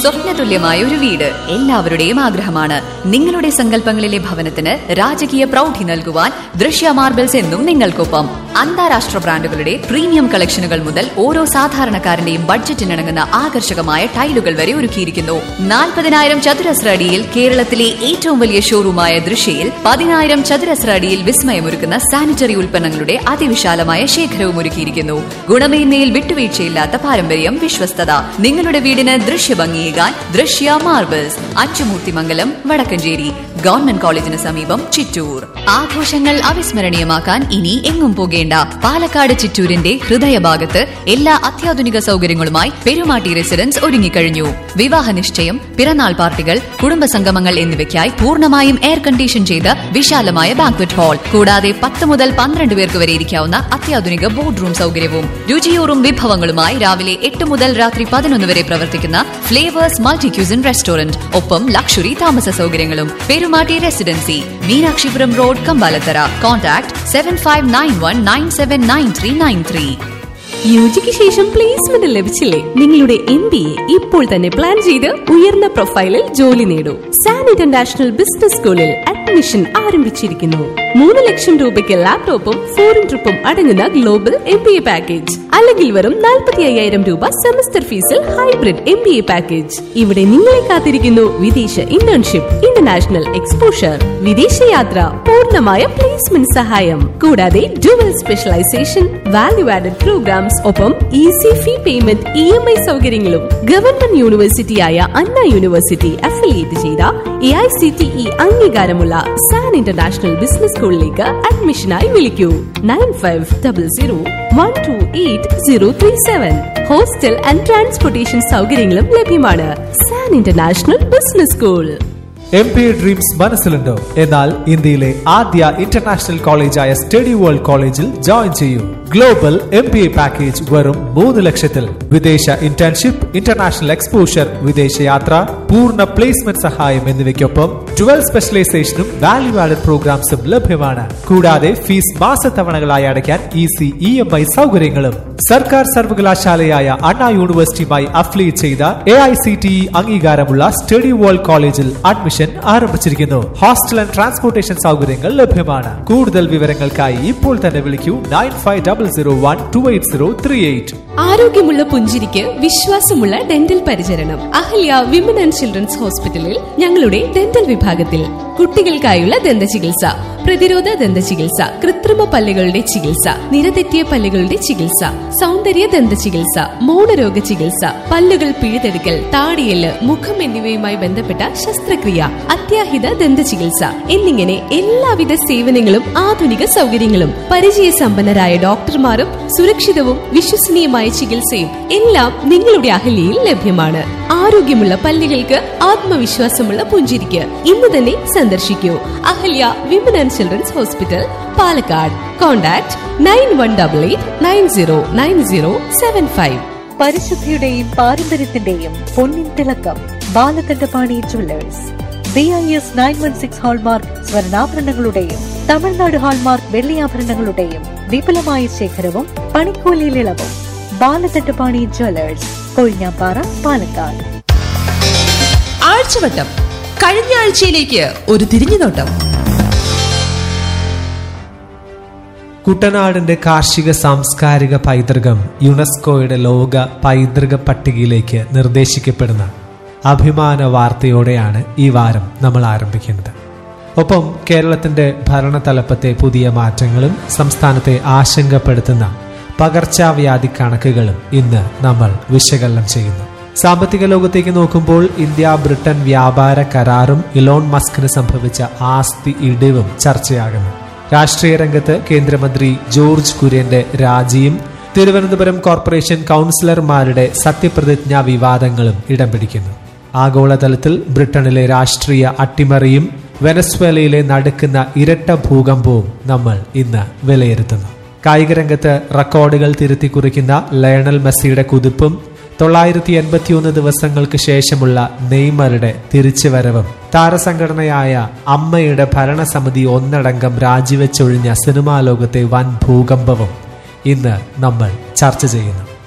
സ്വപ്നതുല്യമായ ഒരു വീട് എല്ലാവരുടെയും ആഗ്രഹമാണ് നിങ്ങളുടെ സങ്കല്പങ്ങളിലെ ഭവനത്തിന് രാജകീയ പ്രൗഢി നൽകുവാൻ ദൃശ്യ മാർബിൾസ് എന്നും നിങ്ങൾക്കൊപ്പം അന്താരാഷ്ട്ര ബ്രാൻഡുകളുടെ പ്രീമിയം കളക്ഷനുകൾ മുതൽ ഓരോ സാധാരണക്കാരന്റെയും ബഡ്ജറ്റിനിണങ്ങുന്ന ആകർഷകമായ ടൈലുകൾ വരെ ഒരുക്കിയിരിക്കുന്നു നാൽപ്പതിനായിരം ചതുരശ്ര അടിയിൽ കേരളത്തിലെ ഏറ്റവും വലിയ ഷോറൂമായ ദൃശ്യയിൽ പതിനായിരം ചതുരശ്ര അടിയിൽ വിസ്മയമൊരുക്കുന്ന സാനിറ്ററി ഉൽപ്പന്നങ്ങളുടെ അതിവിശാലമായ ശേഖരവും ഒരുക്കിയിരിക്കുന്നു ഗുണമേന്മയിൽ വിട്ടുവീഴ്ചയില്ലാത്ത പാരമ്പര്യം വിശ്വസ്തത നിങ്ങളുടെ വീടിന് ദൃശ്യഭംഗിയേകാൻ ദൃശ്യ മാർബിൾസ് അച്ചുമൂർത്തിമംഗലം വടക്കഞ്ചേരി ഗവൺമെന്റ് കോളേജിന് സമീപം ചിറ്റൂർ ആഘോഷങ്ങൾ അവിസ്മരണീയമാക്കാൻ ഇനി എങ്ങും പോകേണ്ട പാലക്കാട് ചിറ്റൂരിന്റെ ഹൃദയഭാഗത്ത് എല്ലാ അത്യാധുനിക സൗകര്യങ്ങളുമായി പെരുമാട്ടി റെസിഡൻസ് ഒരുങ്ങിക്കഴിഞ്ഞു വിവാഹ നിശ്ചയം പിറന്നാൾ പാർട്ടികൾ കുടുംബസംഗമങ്ങൾ എന്നിവയ്ക്കായി പൂർണ്ണമായും എയർ കണ്ടീഷൻ ചെയ്ത വിശാലമായ ബാങ്ക്വറ്റ് ഹാൾ കൂടാതെ പത്ത് മുതൽ പന്ത്രണ്ട് പേർക്ക് വരെ ഇരിക്കാവുന്ന അത്യാധുനിക ബോർഡ് റൂം സൗകര്യവും രുചിയൂറും വിഭവങ്ങളുമായി രാവിലെ എട്ട് മുതൽ രാത്രി പതിനൊന്ന് വരെ പ്രവർത്തിക്കുന്ന ഫ്ലേവേഴ്സ് മൾട്ടി ക്യൂസിൻ റെസ്റ്റോറന്റ് ഒപ്പം ലക്ഷറി താമസ സൗകര്യങ്ങളും Perumatti residency Meenakshipuram road Kambalathara contact seven five nine one nine seven nine three nine three യുജിക്ക് ശേഷം പ്ലേസ്മെന്റ് ലഭിച്ചില്ലേ നിങ്ങളുടെ എം ബി എ ഇപ്പോൾ തന്നെ പ്ലാൻ ചെയ്ത് ഉയർന്ന പ്രൊഫൈലിൽ ജോലി നേടൂ സാൻ ഇന്റർനാഷണൽ ബിസിനസ് സ്കൂളിൽ അഡ്മിഷൻ ആരംഭിച്ചിരിക്കുന്നു മൂന്ന് ലക്ഷം രൂപയ്ക്ക് ലാപ്ടോപ്പും ഫോറിൻ ട്രിപ്പും അടങ്ങുന്ന global M B A package അല്ലെങ്കിൽ വെറും നാൽപ്പത്തി അയ്യായിരം രൂപ സെമസ്റ്റർ ഫീസിൽ hybrid M B A package ഇവിടെ നിങ്ങളെ കാത്തിരിക്കുന്നു വിദേശ ഇന്റേൺഷിപ്പ് ഇന്റർനാഷണൽ എക്സ്പോഷർ വിദേശയാത്ര പൂർണ്ണമായ പ്ലേസ്മെന്റ് സഹായം കൂടാതെ dual specialisation value added programs ഒപ്പം easy fee payment E M I സൗകര്യങ്ങളും ഗവൺമെന്റ് യൂണിവേഴ്സിറ്റിയായ അണ്ണ യൂണിവേഴ്സിറ്റി അഫിലിയേറ്റ് ചെയ്ത A I C T E അംഗീകാരമുള്ള സാൻ ഇന്റർനാഷണൽ ബിസിനസ് സ്കൂളിലേക്ക് അഡ്മിഷനായി വിളിക്കൂ nine five double zero one two eight zero three seven hostel and transportation സൗകര്യങ്ങളും ലഭ്യമാണ് San international business school M P dreams മനസ്സിലുണ്ടോ എന്നാൽ ഇന്ത്യയിലെ ആദ്യ ഇന്റർനാഷണൽ കോളേജായ സ്റ്റഡി വേൾഡ് കോളേജിൽ ജോയിൻ ചെയ്യൂ global M P A package വെറും മൂന്ന് ലക്ഷത്തിൽ വിദേശ ഇന്റേൺഷിപ്പ് ഇന്റർനാഷണൽ എക്സ്പോഷർ വിദേശയാത്ര പൂർണ്ണ പ്ലേസ്മെന്റ് സഹായം എന്നിവയ്ക്കൊപ്പം ട്വൽവ് സ്പെഷ്യലൈസേഷനും വാല്യൂ ആഡഡ് പ്രോഗ്രാംസും ലഭ്യമാണ് കൂടാതെ ഫീസ് മാസത്തവണകളായി അടയ്ക്കാൻ ഈസി ഇ എം ഐ സൗകര്യങ്ങളും സർക്കാർ സർവകലാശാലയായ അണ്ണാ യൂണിവേഴ്സിറ്റിയുമായി അഫിലിയേറ്റ് ചെയ്ത A I C T E അംഗീകാരമുള്ള സ്റ്റഡി വേൾഡ് കോളേജിൽ അഡ്മിഷൻ ആരംഭിച്ചിരിക്കുന്നു ഹോസ്റ്റൽ ആൻഡ് ട്രാൻസ്പോർട്ടേഷൻ സൗകര്യങ്ങൾ ലഭ്യമാണ് കൂടുതൽ വിവരങ്ങൾക്കായി ഇപ്പോൾ തന്നെ വിളിക്കൂ nine five double zero one two eight zero three eight ആരോഗ്യമുള്ള പുഞ്ചിരിക്ക് വിശ്വാസമുള്ള ഡെന്റൽ പരിചരണം അഹല്യ വിമൻ ആൻഡ് ചിൽഡ്രൻസ് ഹോസ്പിറ്റലിൽ ഞങ്ങളുടെ ഡെന്റൽ വിഭാഗത്തിൽ കുട്ടികൾക്കായുള്ള ദന്ത ചികിത്സ പ്രതിരോധ ദന്ത ചികിത്സ കൃത്രിമ പല്ലുകളുടെ ചികിത്സ നിരതെറ്റിയ പല്ലുകളുടെ ചികിത്സ സൗന്ദര്യ ദന്ത ചികിത്സ മൗനരോഗ ചികിത്സ പല്ലുകൾ പിഴുതെടുക്കൽ താടിയല് മുഖം എന്നിവയുമായി ബന്ധപ്പെട്ട ശസ്ത്രക്രിയ അത്യാഹിത ദന്ത ചികിത്സ എന്നിങ്ങനെ എല്ലാവിധ സേവനങ്ങളും ആധുനിക സൗകര്യങ്ങളും പരിചയസമ്പന്നരായ ഡോക്ടർമാരും സുരക്ഷിതവും വിശ്വസനീയമായ ചികിത്സയും എല്ലാം നിങ്ങളുടെ അഹല്യയിൽ ലഭ്യമാണ് ആരോഗ്യമുള്ള പല്ലുകൾക്ക് ആത്മവിശ്വാസമുള്ള പുഞ്ചിരിക്ക് ഇന്ന് തന്നെ സന്ദർശിക്കൂ Ahalya women and children's hospital Palakkad contact nine one double eight nine zero nine zero seven five പരിശുദ്ധിയുടെയും പാരമ്പര്യത്തിന്റെയും പൊന്നിൻ തിളക്കം Balakandapani jewellers B I S nine one six hallmark സ്വർണ്ണാഭരണങ്ങളുടെയും തമിഴ്നാട് ഹാൾമാർക്ക് വെള്ളിയാഭരണങ്ങളുടെയും വിപുലമായ ശേഖരവും പണിക്കൂലിയിൽ ഇളവും ബാലകണ്ഠപാണി ജുവല്ലേഴ്സ് കൊഴിഞ്ഞാപ്പാറ പാലക്കാട് ആഴ്ചവട്ടം കഴിഞ്ഞ ആഴ്ചയിലേക്ക് ഒരു തിരിഞ്ഞുനോട്ടം കുട്ടനാടിന്റെ കാർഷിക സാംസ്കാരിക പൈതൃകം യുനെസ്കോയുടെ ലോക പൈതൃക പട്ടികയിലേക്ക് നിർദ്ദേശിക്കപ്പെടുന്ന അഭിമാന വാർത്തയോടെയാണ് ഈ വാരം നമ്മൾ ആരംഭിക്കുന്നത് ഒപ്പം കേരളത്തിന്റെ ഭരണതലപ്പത്തെ പുതിയ മാറ്റങ്ങളും സംസ്ഥാനത്തെ ആശങ്കപ്പെടുത്തുന്ന പകർച്ചവ്യാധി കണക്കുകളും ഇന്ന് നമ്മൾ വിശകലനം ചെയ്യുന്നു സാമ്പത്തിക ലോകത്തേക്ക് നോക്കുമ്പോൾ ഇന്ത്യ ബ്രിട്ടൻ വ്യാപാര കരാറും ഇലോൺ മസ്കിന് സംഭവിച്ച ആസ്തി ഇടിവും ചർച്ചയാകുന്നു രാഷ്ട്രീയ രംഗത്ത് കേന്ദ്രമന്ത്രി ജോർജ് കുര്യന്റെ രാജിയും തിരുവനന്തപുരം കോർപ്പറേഷൻ കൗൺസിലർമാരുടെ സത്യപ്രതിജ്ഞാ വിവാദങ്ങളും ഇടം പിടിക്കുന്നു ആഗോളതലത്തിൽ ബ്രിട്ടനിലെ രാഷ്ട്രീയ അട്ടിമറിയും വെനസ്വേലയിലെ നടക്കുന്ന ഇരട്ട ഭൂകമ്പവും നമ്മൾ ഇന്ന് വിലയിരുത്തുന്നു കായിക രംഗത്ത് റെക്കോർഡുകൾ തിരുത്തി കുറിക്കുന്ന ലയണൽ മെസ്സിയുടെ കുതിപ്പും തൊള്ളായിരത്തി എൺപത്തിയൊന്ന് ദിവസങ്ങൾക്ക് ശേഷമുള്ള നെയ്മറുടെ തിരിച്ചുവരവും താരസംഘടനയായ അമ്മയുടെ ഭരണസമിതി ഒന്നടങ്കം രാജിവെച്ചൊഴിഞ്ഞ സിനിമാ ലോകത്തെ വൻ ഭൂകമ്പവും ഇന്ന് നമ്മൾ ചർച്ച ചെയ്യുന്നു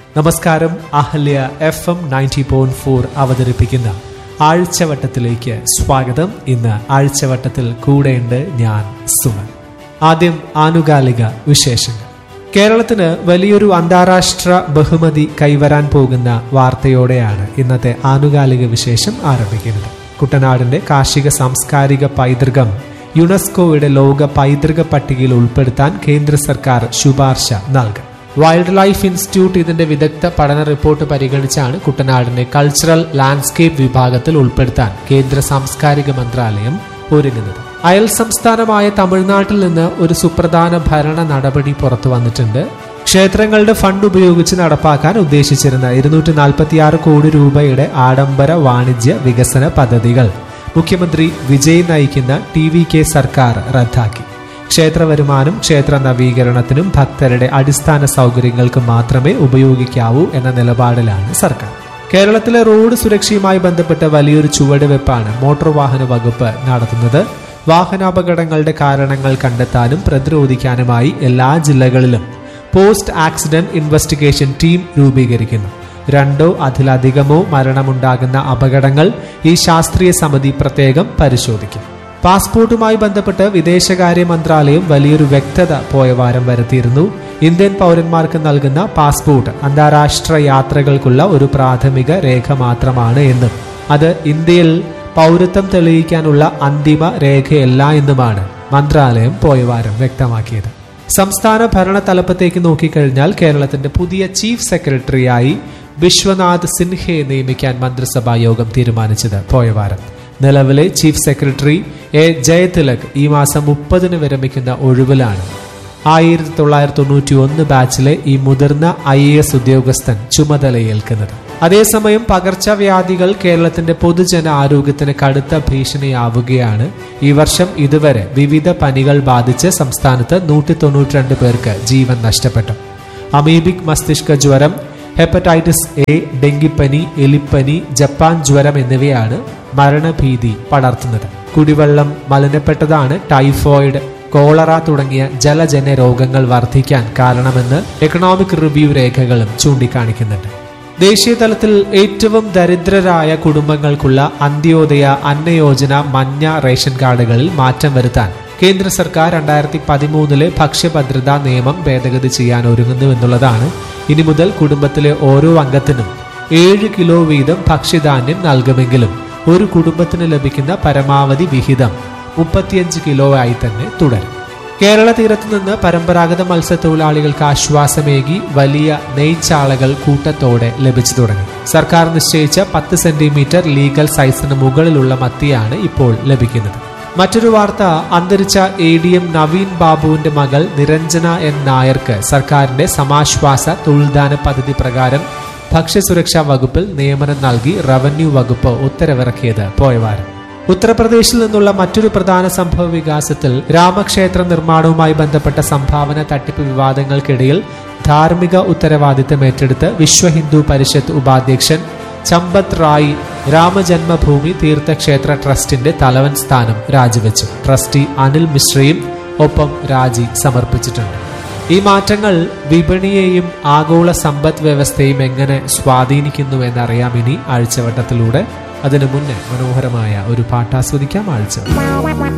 നമസ്കാരം Ahalya F M ninety point four അവതരിപ്പിക്കുന്ന ആഴ്ചവട്ടത്തിലേക്ക് സ്വാഗതം ഇന്ന് ആഴ്ചവട്ടത്തിൽ കൂടെയുണ്ട് ഞാൻ സുമൻ ആദ്യം ആനുകാലിക വിശേഷങ്ങൾ കേരളത്തിന് വലിയൊരു അന്താരാഷ്ട്ര ബഹുമതി കൈവരാൻ പോകുന്ന വാർത്തയോടെയാണ് ഇന്നത്തെ ആനുകാലിക വിശേഷം ആരംഭിക്കുന്നത് കുട്ടനാടിന്റെ കാർഷിക സാംസ്കാരിക പൈതൃകം യുനെസ്കോയുടെ ലോക പൈതൃക പട്ടികയിൽ ഉൾപ്പെടുത്താൻ കേന്ദ്ര സർക്കാർ ശുപാർശ നൽകും വൈൽഡ് ലൈഫ് ഇൻസ്റ്റിറ്റ്യൂട്ട് ഇതിന്റെ വിദഗ്ധ പഠന റിപ്പോർട്ട് പരിഗണിച്ചാണ് കുട്ടനാടിനെ കൾച്ചറൽ ലാൻഡ്സ്കേപ്പ് വിഭാഗത്തിൽ ഉൾപ്പെടുത്താൻ കേന്ദ്ര സാംസ്കാരിക മന്ത്രാലയം ഒരുങ്ങുന്നത് അയൽ സംസ്ഥാനമായ തമിഴ്നാട്ടിൽ നിന്ന് ഒരു സുപ്രധാന ഭരണ നടപടി പുറത്തു വന്നിട്ടുണ്ട് ക്ഷേത്രങ്ങളുടെ ഫണ്ട് ഉപയോഗിച്ച് നടപ്പാക്കാൻ ഉദ്ദേശിച്ചിരുന്ന ഇരുന്നൂറ്റി നാൽപ്പത്തിയാറ് കോടി രൂപയുടെ ആഡംബര വാണിജ്യ വികസന പദ്ധതികൾ മുഖ്യമന്ത്രി വിജയ് നയിക്കുന്ന ടി വി കെ സർക്കാർ റദ്ദാക്കി ക്ഷേത്ര വരുമാനം ക്ഷേത്ര നവീകരണത്തിനും ഭക്തരുടെ അടിസ്ഥാന സൗകര്യങ്ങൾക്കും മാത്രമേ ഉപയോഗിക്കാവൂ എന്ന നിലപാടിലാണ് സർക്കാർ കേരളത്തിലെ റോഡ് സുരക്ഷയുമായി ബന്ധപ്പെട്ട വലിയൊരു ചുവടുവെപ്പാണ് മോട്ടോർ വാഹന വകുപ്പ് നടത്തുന്നത് വാഹനാപകടങ്ങളുടെ കാരണങ്ങൾ കണ്ടെത്താനും പ്രതിരോധിക്കാനുമായി എല്ലാ ജില്ലകളിലും പോസ്റ്റ് ആക്സിഡന്റ് ഇൻവെസ്റ്റിഗേഷൻ ടീം രൂപീകരിക്കുന്നു രണ്ടോ അതിലധികമോ മരണമുണ്ടാകുന്ന അപകടങ്ങൾ ഈ ശാസ്ത്രീയ സമിതി പ്രത്യേകം പരിശോധിക്കും പാസ്പോർട്ടുമായി ബന്ധപ്പെട്ട് വിദേശകാര്യ മന്ത്രാലയം വലിയൊരു വ്യക്തത പോയ വാരം വരുത്തിയിരുന്നു ഇന്ത്യൻ പൗരന്മാർക്ക് നൽകുന്ന പാസ്പോർട്ട് അന്താരാഷ്ട്ര യാത്രകൾക്കുള്ള ഒരു പ്രാഥമിക രേഖ മാത്രമാണ് എന്നും അത് ഇന്ത്യയിൽ പൗരത്വം തെളിയിക്കാനുള്ള അന്തിമ രേഖയല്ല എന്നുമാണ് മന്ത്രാലയം പോയ വാരം വ്യക്തമാക്കിയത് സംസ്ഥാന ഭരണ തലപ്പത്തേക്ക് നോക്കിക്കഴിഞ്ഞാൽ കേരളത്തിന്റെ പുതിയ ചീഫ് സെക്രട്ടറിയായി വിശ്വനാഥ് സിൻഹയെ നിയമിക്കാൻ മന്ത്രിസഭാ യോഗം തീരുമാനിച്ചത് പോയ വാരം നിലവിലെ ചീഫ് സെക്രട്ടറി എ ജയതിലക് ഈ മാസം മുപ്പതിന് വിരമിക്കുന്ന ഒഴിവിലാണ് ആയിരത്തി തൊള്ളായിരത്തി തൊണ്ണൂറ്റി ഒന്ന് ബാച്ചിലെ ഈ മുതിർന്ന ഐ എ എസ് ഉദ്യോഗസ്ഥൻ ചുമതലയേൽക്കുന്നത് അതേസമയം പകർച്ചവ്യാധികൾ കേരളത്തിന്റെ പൊതുജന ആരോഗ്യത്തിന് കടുത്ത ഭീഷണിയാവുകയാണ് ഈ വർഷം ഇതുവരെ വിവിധ പനികൾ ബാധിച്ച് സംസ്ഥാനത്ത് നൂറ്റി തൊണ്ണൂറ്റിരണ്ട് പേർക്ക് ജീവൻ നഷ്ടപ്പെട്ടു അമീബിക് മസ്തിഷ്ക ജ്വരം ഹെപ്പറ്റൈറ്റിസ് എ ഡെങ്കിപ്പനി എലിപ്പനി ജപ്പാൻ ജ്വരം എന്നിവയാണ് മരണഭീതി പടർത്തുന്നത് കുടിവെള്ളം മലിനപ്പെട്ടതാണ് ടൈഫോയിഡ് കോളറ തുടങ്ങിയ ജലജന്യ രോഗങ്ങൾ വർദ്ധിക്കാൻ കാരണമെന്ന് എക്കണോമിക് റിവ്യൂ രേഖകളും ചൂണ്ടിക്കാണിക്കുന്നുണ്ട് ദേശീയ തലത്തിൽ ഏറ്റവും ദരിദ്രരായ കുടുംബങ്ങൾക്കുള്ള അന്ത്യോദയ അന്നയോജന മഞ്ഞ റേഷൻ കാർഡുകളിൽ മാറ്റം വരുത്താൻ കേന്ദ്ര സർക്കാർ രണ്ടായിരത്തി പതിമൂന്നിലെ ഭക്ഷ്യഭദ്രതാ നിയമം ഭേദഗതി ചെയ്യാൻ ഒരുങ്ങുന്നു എന്നുള്ളതാണ് ഇനി മുതൽ കുടുംബത്തിലെ ഓരോ അംഗത്തിനും ഏഴ് കിലോ വീതം ഭക്ഷ്യധാന്യം നൽകുമെങ്കിലും ഒരു കുടുംബത്തിന് ലഭിക്കുന്ന പരമാവധി വിഹിതം മുപ്പത്തിയഞ്ച് കിലോ ആയി തന്നെ തുടരും കേരള തീരത്ത് നിന്ന് പരമ്പരാഗത മത്സ്യത്തൊഴിലാളികൾക്ക് ആശ്വാസമേകി വലിയ നെയ്ച്ചാളകൾ കൂട്ടത്തോടെ ലഭിച്ചു തുടങ്ങി സർക്കാർ നിശ്ചയിച്ച പത്ത് സെന്റിമീറ്റർ ലീഗൽ സൈസിന് മുകളിലുള്ള മത്തിയാണ് ഇപ്പോൾ ലഭിക്കുന്നത് മറ്റൊരു വാർത്ത അന്തരിച്ച എ ഡി എം നവീൻ ബാബുവിന്റെ മകൾ നിരഞ്ജന എൻ നായർക്ക് സർക്കാരിന്റെ സമാശ്വാസ തൊഴിൽദാന പദ്ധതി പ്രകാരം ഭക്ഷ്യസുരക്ഷാ വകുപ്പിൽ നിയമനം നൽകി റവന്യൂ വകുപ്പ് ഉത്തരവിറക്കിയത് പോയവാരം ഉത്തർപ്രദേശിൽ നിന്നുള്ള മറ്റൊരു പ്രധാന സംഭവ വികാസത്തിൽ രാമക്ഷേത്ര നിർമ്മാണവുമായി ബന്ധപ്പെട്ട സംഭാവന തട്ടിപ്പ് വിവാദങ്ങൾക്കിടയിൽ ധാർമ്മിക ഉത്തരവാദിത്തം ഏറ്റെടുത്ത് വിശ്വ ഹിന്ദു പരിഷത്ത് ഉപാധ്യക്ഷൻ ചമ്പത് റായി രാമജന്മഭൂമി തീർത്ഥക്ഷേത്ര ട്രസ്റ്റിന്റെ തലവൻ സ്ഥാനം രാജിവെച്ചു ട്രസ്റ്റി അനിൽ മിശ്രയും ഒപ്പം രാജി സമർപ്പിച്ചിട്ടുണ്ട് ഈ മാറ്റങ്ങൾ വിപണിയെയും ആഗോള സമ്പദ് വ്യവസ്ഥയും എങ്ങനെ സ്വാധീനിക്കുന്നുവെന്നറിയാം ഇനി ആഴ്ചവട്ടത്തിലൂടെ അതിനു മുന്നേ മനോഹരമായ ഒരു പാട്ടാസ്വദിക്കാം ആഴ്ച